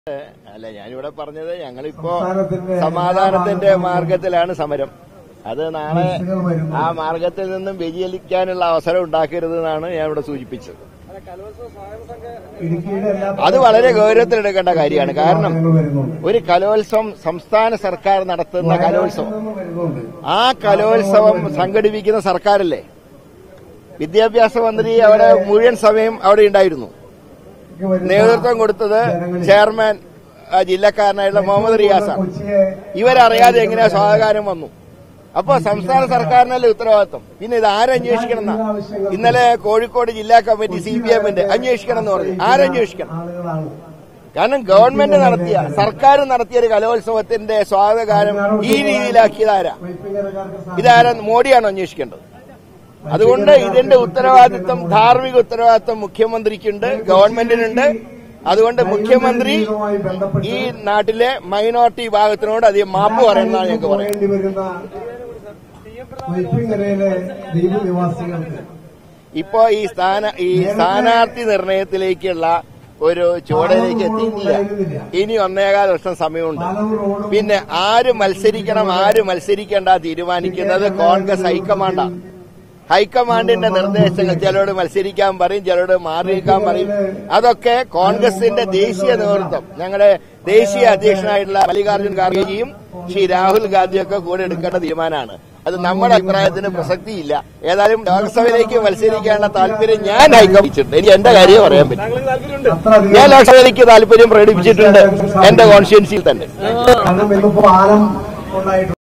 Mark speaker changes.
Speaker 1: അല്ല ഞാനിവിടെ പറഞ്ഞത് ഞങ്ങളിപ്പോ
Speaker 2: സംസ്ഥാനത്തിന്റെ
Speaker 1: സമാധാനത്തിന്റെ
Speaker 2: എല്ലാ
Speaker 1: മാർഗത്തിലാണ് സമരം അത് നാളെ
Speaker 2: ബസ്സുകൾ വരുന്നു.
Speaker 1: ആ മാർഗത്തിൽ നിന്നും വ്യതിചലിക്കാനുള്ള അവസരം ഉണ്ടാക്കരുത് എന്നാണ് ഞാൻ ഇവിടെ സൂചിപ്പിച്ചത്
Speaker 2: ഇടുക്കിയുടെ എല്ലാ
Speaker 1: അത് വളരെ ഗൗരവത്തിലെടുക്കേണ്ട കാര്യമാണ് കാരണം
Speaker 2: വാഹനങ്ങൾ വരുന്നുണ്ട്.
Speaker 1: ഒരു കലോത്സവം സംസ്ഥാന സർക്കാർ നടത്തുന്ന കലോത്സവം
Speaker 2: വയനാട്ടിൽ നിന്നും വരുന്നുണ്ട്.
Speaker 1: ആ കലോത്സവം സംഘടിപ്പിക്കുന്ന സർക്കാരല്ലേ വിദ്യാഭ്യാസ മന്ത്രി അവിടെ മുഴുവൻ സമയം അവിടെ ഉണ്ടായിരുന്നു
Speaker 2: ഇങ്ങ് വരുന്ന
Speaker 1: നേതൃത്വം കൊടുത്തത്
Speaker 2: ജനങ്ങളിൽ
Speaker 1: ചെയർമാൻ ആ, ജില്ലക്കാരനായിട്ടുള്ള മുഹമ്മദ് റിയാസാണ്
Speaker 2: കൊച്ചിയെ
Speaker 1: ഇവരറിയാതെ എങ്ങനെയാ സ്വാഗതം വന്നു അപ്പൊ സംസ്ഥാന സർക്കാരിനല്ലേ ഉത്തരവാദിത്വം പിന്നെ ഇത് ആരന്വേഷിക്കണം എന്നാ ഇന്നലെ കോഴിക്കോട് ജില്ലാ കമ്മിറ്റി സി പി എമ്മിന്റെ അന്വേഷിക്കണം എന്ന് പറഞ്ഞു ആരന്വേഷിക്കണം
Speaker 2: ആളുകളാണ്
Speaker 1: കാരണം ഗവൺമെന്റ് നടത്തിയ സർക്കാർ നടത്തിയ ഒരു കലോത്സവത്തിന്റെ സ്വാഗതഗാനം ഈ രീതിയിലാക്കിയതാരാ
Speaker 2: വൈപ്പിങ്ങരക്കാർക്ക്
Speaker 1: ഇതാരാ മോഡിയാണോ അന്വേഷിക്കേണ്ടത് അതുകൊണ്ട് ഇതിന്റെ ഉത്തരവാദിത്വം ധാർമ്മിക ഉത്തരവാദിത്വം മുഖ്യമന്ത്രിക്കുണ്ട് ഗവൺമെന്റിനുണ്ട് അതുകൊണ്ട് മുഖ്യമന്ത്രി
Speaker 2: ഇതുമായി ബന്ധപ്പെട്ട്
Speaker 1: ഈ നാട്ടിലെ മൈനോറിറ്റി വിഭാഗത്തിനോട് അധികം മാപ്പ് പറയുന്നതാണ് ഞങ്ങൾക്ക് പറയാം
Speaker 2: പോകേണ്ടി വരുന്ന വൈപ്പിങ്ങരയിലെ ദ്വീപ് നിവാസികൾക്ക്
Speaker 1: ഇപ്പോ ഈ സ്ഥാന ഈ സ്ഥാനാർത്ഥി നിർണയത്തിലേക്കുള്ള ഒരു ചുവടിലേക്ക് എത്തിയിട്ടില്ല ഇനി ഒന്നേകാൽ വർഷം സമയമുണ്ട്
Speaker 2: പാലൂർ റോഡും
Speaker 1: പിന്നെ ആര് മത്സരിക്കണം ആര് മത്സരിക്കേണ്ട തീരുമാനിക്കുന്നത് കോൺഗ്രസ് ഹൈക്കമാൻഡാണ് ഹൈക്കമാൻഡിന്റെ നിർദ്ദേശങ്ങൾ ചിലരോട് മത്സരിക്കാൻ പറയും ചിലരോട് മാറി നിൽക്കാൻ പറയും അതൊക്കെ കോൺഗ്രസിന്റെ ദേശീയ നേതൃത്വം ഞങ്ങളുടെ ദേശീയ അധ്യക്ഷനായിട്ടുള്ള മല്ലികാർജ്ജുൻ ഖാർഗെജിയും ശ്രീ രാഹുൽ ഗാന്ധിയൊക്കെ കൂടെ എടുക്കേണ്ട തീരുമാനമാണ് അത് നമ്മുടെ അഭിപ്രായത്തിന് പ്രസക്തിയില്ല ഏതായാലും ലോക്സഭയിലേക്ക് മത്സരിക്കാനുള്ള താല്പര്യം ഞാൻ ഹൈക്കമിച്ചിട്ടുണ്ട് എനിക്ക് എന്റെ കാര്യം പറയാൻ പറ്റും
Speaker 2: അത്ര അധികം
Speaker 1: ഞാൻ ലോക്സഭയിലേക്ക് താല്പര്യം പ്രകടിപ്പിച്ചിട്ടുണ്ട് എന്റെ കോൺസ്റ്റിറ്റ്യൻസിയിൽ തന്നെ
Speaker 2: കാരണം ഇന്നിപ്പോ ആലം ഉണ്ടായിട്ട്